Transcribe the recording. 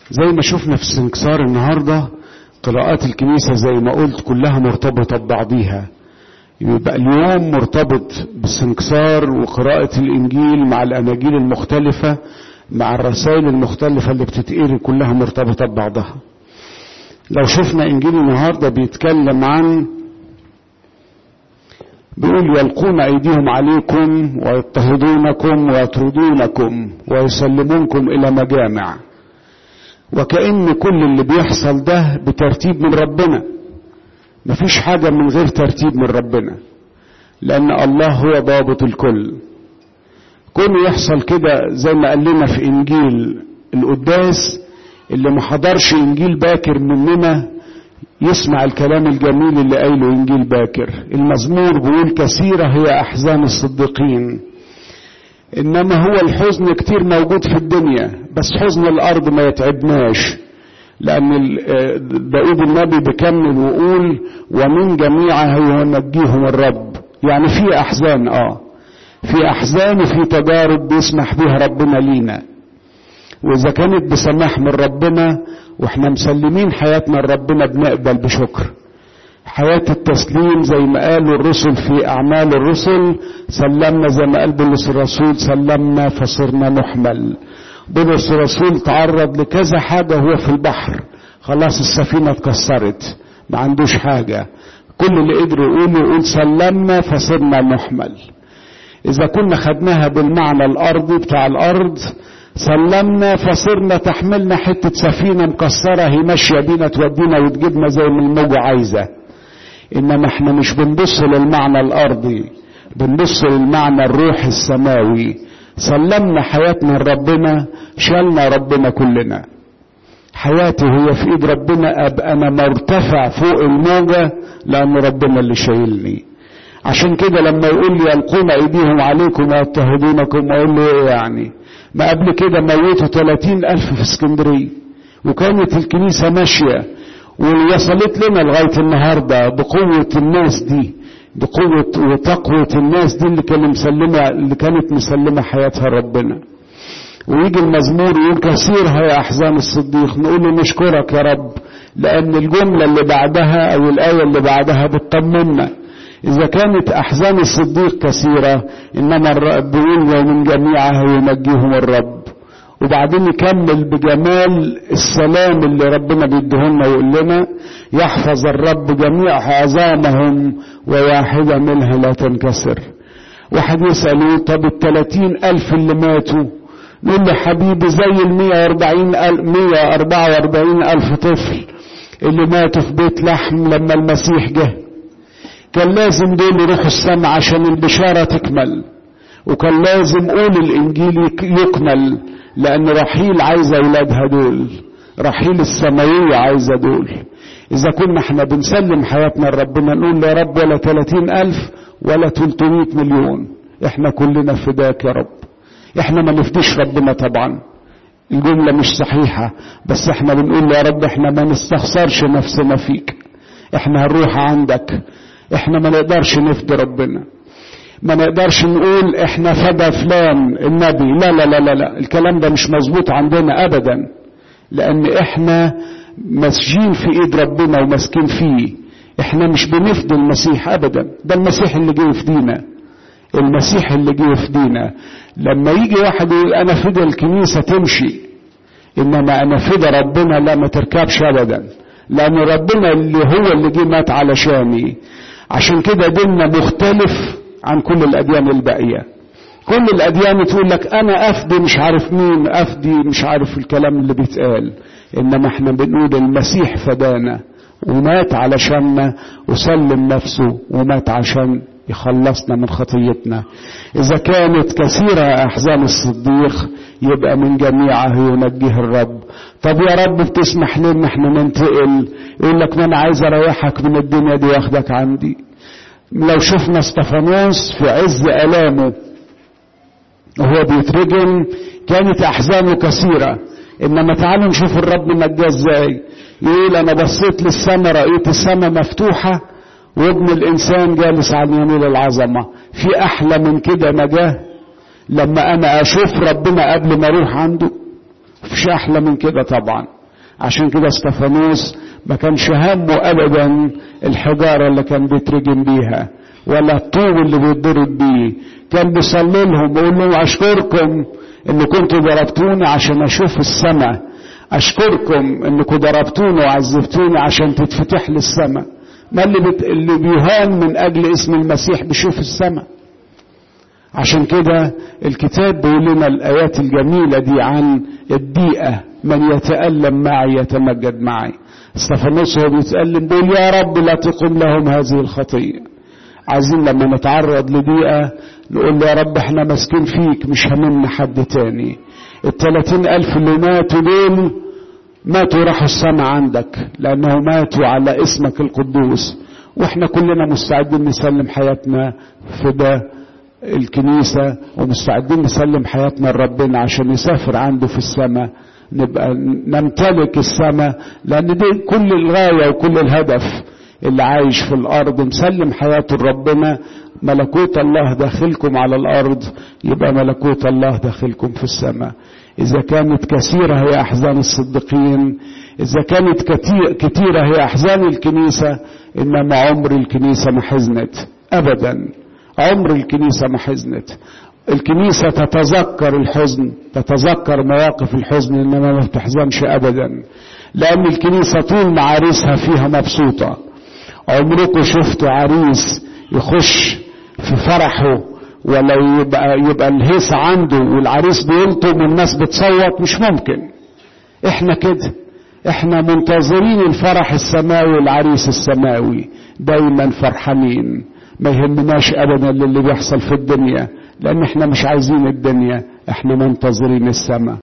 زي ما شفنا في السنكسار النهاردة قراءات الكنيسة زي ما قلت كلها مرتبطة ببعضيها يبقى اليوم مرتبط بالسنكسار وقراءة الإنجيل مع الأناجيل المختلفة مع الرسائل المختلفة اللي بتتقري كلها مرتبطة ببعضها لو شفنا إنجيل النهاردة بيتكلم عن بيقول يلقون أيديهم عليكم ويضطهدونكم ويطردونكم ويسلمونكم إلى مجامع وكأن كل اللي بيحصل ده بترتيب من ربنا مفيش حاجة من غير ترتيب من ربنا لأن الله هو ضابط الكل كونه يحصل كده زي ما قال لنا في إنجيل القداس اللي ما حضرش إنجيل باكر مننا يسمع الكلام الجميل اللي قايله إنجيل باكر المزمور بيقول كثيرة هي أحزان الصديقين إنما هو الحزن كتير موجود في الدنيا بس حزن الأرض ما يتعبناش لأن داود النبي بيكمل ويقول ومن جميعها ينجيهم الرب يعني في أحزان آه في أحزان وفي تجارب بيسمح بها ربنا لينا وإذا كانت بسماح من ربنا وإحنا مسلمين حياتنا لربنا بنقبل بشكر حياة التسليم زي ما قالوا الرسل في أعمال الرسل سلمنا زي ما قال بولس الرسول سلمنا فصرنا نحمل بولس الرسول تعرض لكذا حاجة وهو في البحر خلاص السفينة اتكسرت ما عندوش حاجة كل اللي قدر يقوله يقول سلمنا فصرنا نحمل إذا كنا خدناها بالمعنى الأرضي بتاع الأرض سلمنا فصرنا تحملنا حتة سفينة مكسرة هي ماشية بينا تودينا وتجيبنا زي ما الموجة عايزة إنما احنا مش بنبص للمعنى الأرضي بنبص للمعنى الروحي السماوي سلمنا حياتنا لربنا شالنا ربنا كلنا حياتي هي في ايد ربنا ابقى انا مرتفع فوق الموجة لان ربنا اللي شايلني عشان كده لما يقول لي يلقون ايديهم عليكم ويضطهدونكم اقول له ايه يعني ما قبل كده موتوا 30 الف في اسكندريه وكانت الكنيسه ماشيه ووصلت لنا لغايه النهارده بقوه الناس دي بقوة وتقوة الناس دي اللي كانت مسلمة اللي كانت مسلمة حياتها ربنا ويجي المزمور يقول كثير هي أحزان الصديق نقول له نشكرك يا رب لأن الجملة اللي بعدها أو الآية اللي بعدها بتطمنا إذا كانت أحزان الصديق كثيرة إنما الرب بيقول ومن جميعها ينجيهم الرب وبعدين يكمل بجمال السلام اللي ربنا بيديهولنا ويقول لنا يحفظ الرب جميع عظامهم وواحدة منها لا تنكسر واحد يسأله طب التلاتين ألف اللي ماتوا نقول له حبيبي زي المية واربعين ألف مية أربعة واربعين ألف طفل اللي ماتوا في بيت لحم لما المسيح جه كان لازم دول يروحوا السماء عشان البشارة تكمل وكان لازم قول الإنجيل يكمل لأن رحيل عايزة أولادها دول رحيل السماوية عايزة دول إذا كنا احنا بنسلم حياتنا لربنا نقول يا رب ولا 30 ألف ولا 300 مليون احنا كلنا فداك يا رب احنا ما نفديش ربنا طبعا الجملة مش صحيحة بس احنا بنقول يا رب احنا ما نستخسرش نفسنا فيك احنا هنروح عندك احنا ما نقدرش نفدي ربنا ما نقدرش نقول احنا فدى فلان النبي لا لا لا لا, لا. الكلام ده مش مظبوط عندنا ابدا لان احنا ماسجين في ايد ربنا وماسكين فيه احنا مش بنفدي المسيح ابدا ده المسيح اللي جه يفدينا المسيح اللي جه يفدينا لما يجي واحد يقول انا فدى الكنيسة تمشي انما انا فدى ربنا لا ما تركبش ابدا لان ربنا اللي هو اللي جه مات علشاني عشان كده ديننا مختلف عن كل الاديان الباقيه كل الاديان تقول لك انا افدي مش عارف مين افدي مش عارف الكلام اللي بيتقال انما احنا بنقول المسيح فدانا ومات علشاننا وسلم نفسه ومات عشان يخلصنا من خطيتنا اذا كانت كثيرة احزان الصديق يبقى من جميعها ينجيه الرب طب يا رب بتسمح لنا ان احنا ننتقل يقول لك ما انا عايز اريحك من الدنيا دي واخدك عندي لو شفنا استفانوس في عز الامه وهو بيترجم كانت احزانه كثيره انما تعالوا نشوف الرب نجاه ازاي يقول انا بصيت للسماء رايت السماء مفتوحه وابن الانسان جالس على يمين العظمه في احلى من كده نجاه لما انا اشوف ربنا قبل ما اروح عنده مفيش احلى من كده طبعا عشان كده استفانوس ما كانش همه ابدا الحجارة اللي كان بيترجم بيها ولا الطوب اللي بيتضرب بيه كان بيصلي لهم ويقول لهم اشكركم ان كنتوا ضربتوني عشان اشوف السماء اشكركم انكم ضربتوني وعذبتوني عشان تتفتح لي السماء ما اللي, بت... اللي بيهان من اجل اسم المسيح بيشوف السماء عشان كده الكتاب بيقول لنا الايات الجميله دي عن الضيقه من يتالم معي يتمجد معي استفانوس هو بيتالم بيقول يا رب لا تقم لهم هذه الخطيه عايزين لما نتعرض لضيقه نقول له يا رب احنا ماسكين فيك مش هممنا حد تاني التلاتين ألف اللي ماتوا دول ماتوا راحوا السماء عندك لأنهم ماتوا على اسمك القدوس واحنا كلنا مستعدين نسلم حياتنا في ده الكنيسة ومستعدين نسلم حياتنا لربنا عشان نسافر عنده في السماء نبقى نمتلك السماء لأن دي كل الغاية وكل الهدف اللي عايش في الأرض مسلم حياته لربنا ملكوت الله داخلكم على الأرض يبقى ملكوت الله داخلكم في السماء إذا كانت كثيرة هي أحزان الصديقين إذا كانت كتير كتيرة هي أحزان الكنيسة إنما عمر الكنيسة ما حزنت أبدا عمر الكنيسة ما حزنت الكنيسة تتذكر الحزن تتذكر مواقف الحزن إنما ما بتحزنش أبدا لأن الكنيسة طول ما عريسها فيها مبسوطة عمركم شفتوا عريس يخش في فرحه ولا يبقى يبقى الهيص عنده والعريس بيلطم والناس بتصوت مش ممكن احنا كده احنا منتظرين الفرح السماوي والعريس السماوي دايما فرحانين ما يهمناش ابدا اللي بيحصل في الدنيا لان احنا مش عايزين الدنيا احنا منتظرين السماء